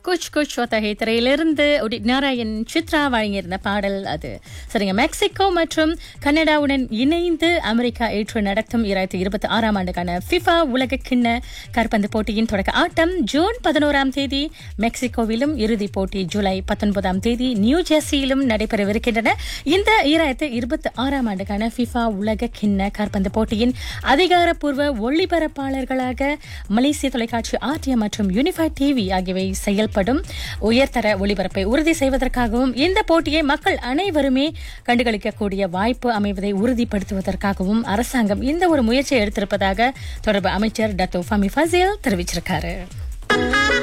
குச் குச் ஒத்தகை திரையிலிருந்து உதித் நாராயண் சித்ரா வழங்கியிருந்த பாடல் அது சரிங்க மெக்சிகோ மற்றும் கனடாவுடன் இணைந்து அமெரிக்கா ஏற்று நடத்தும் இரண்டாயிரத்தி இருபத்தி ஆறாம் ஆண்டுக்கான ஃபிஃபா உலக கிண்ண கற்பந்து போட்டியின் தொடக்க ஆட்டம் ஜூன் பதினோராம் தேதி மெக்சிகோவிலும் இறுதிப் போட்டி ஜூலை பத்தொன்பதாம் தேதி நியூ ஜெர்சியிலும் நடைபெறவிருக்கின்றன இந்த இரண்டாயிரத்தி இருபத்தி ஆறாம் ஆண்டுக்கான ஃபிஃபா உலக கிண்ண காற்பந்து போட்டியின் அதிகாரப்பூர்வ ஒளிபரப்பாளர்களாக மலேசிய தொலைக்காட்சி ஆர்டிஎம் மற்றும் யூனிஃபைட் டிவி ஆகியவை செயல்படும் உயர்தர ஒளிபரப்பை உறுதி செய்வதற்காகவும் இந்த போட்டியை மக்கள் அனைவருமே கண்டுகளிக்கக்கூடிய வாய்ப்பு அமைவதை உறுதிப்படுத்துவதற்காகவும் அரசாங்கம் இந்த ஒரு முயற்சியை எடுத்திருப்பதாக தொடர்பு அமைச்சர் டத்தோ ஃபமி ஃபசேல் தெரிவிச்சிருக்காரு